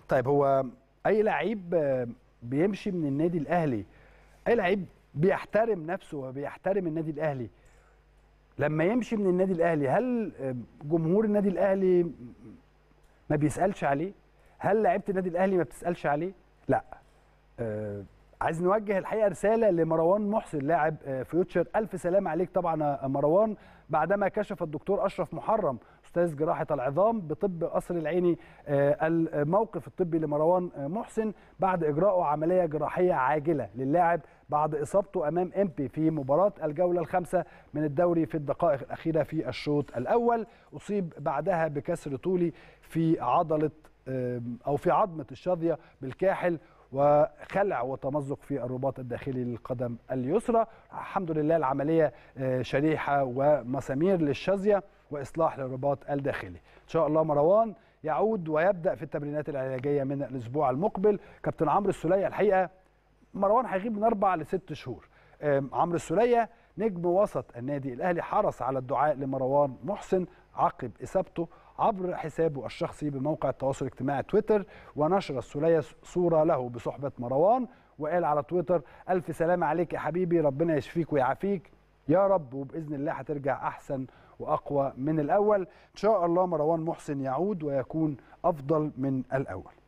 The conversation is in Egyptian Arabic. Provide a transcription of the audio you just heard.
طيب هو اي لعيب آه، بيمشي من النادي الاهلي اي لعيب بيحترم نفسه وبيحترم النادي الاهلي لما يمشي من النادي الاهلي هل آه، جمهور النادي الاهلي ما بيسالش عليه هل لعيبه النادي الاهلي ما بتسالش عليه لا آه، عايز نوجه الحقيقه رساله لمروان محسن لاعب آه، فيوتشر الف سلام عليك طبعا يا مروان بعدما كشف الدكتور اشرف محرم استاذ جراحه العظام بطب قصر العيني آه، الموقف الطبي لمروان آه، محسن بعد اجراءه عمليه جراحيه عاجله للاعب بعد اصابته امام امبي في مباراه الجوله الخامسه من الدوري في الدقائق الاخيره في الشوط الاول اصيب بعدها بكسر طولي في عضله آم، او في عظمه الشظيه بالكاحل وخلع وتمزق في الرباط الداخلي للقدم اليسرى الحمد لله العمليه آه، شريحه ومسامير للشظيه واصلاح للرباط الداخلي ان شاء الله مروان يعود ويبدا في التمرينات العلاجيه من الاسبوع المقبل كابتن عمرو السوليه الحقيقه مروان هيغيب من اربع لست شهور آم، عمرو السوليه نجم وسط النادي الاهلي حرص على الدعاء لمروان محسن عقب اصابته عبر حسابه الشخصي بموقع التواصل الاجتماعي تويتر ونشر السوليه صوره له بصحبه مروان وقال على تويتر الف سلامه عليك يا حبيبي ربنا يشفيك ويعافيك يا رب وباذن الله هترجع احسن واقوى من الاول ان شاء الله مروان محسن يعود ويكون افضل من الاول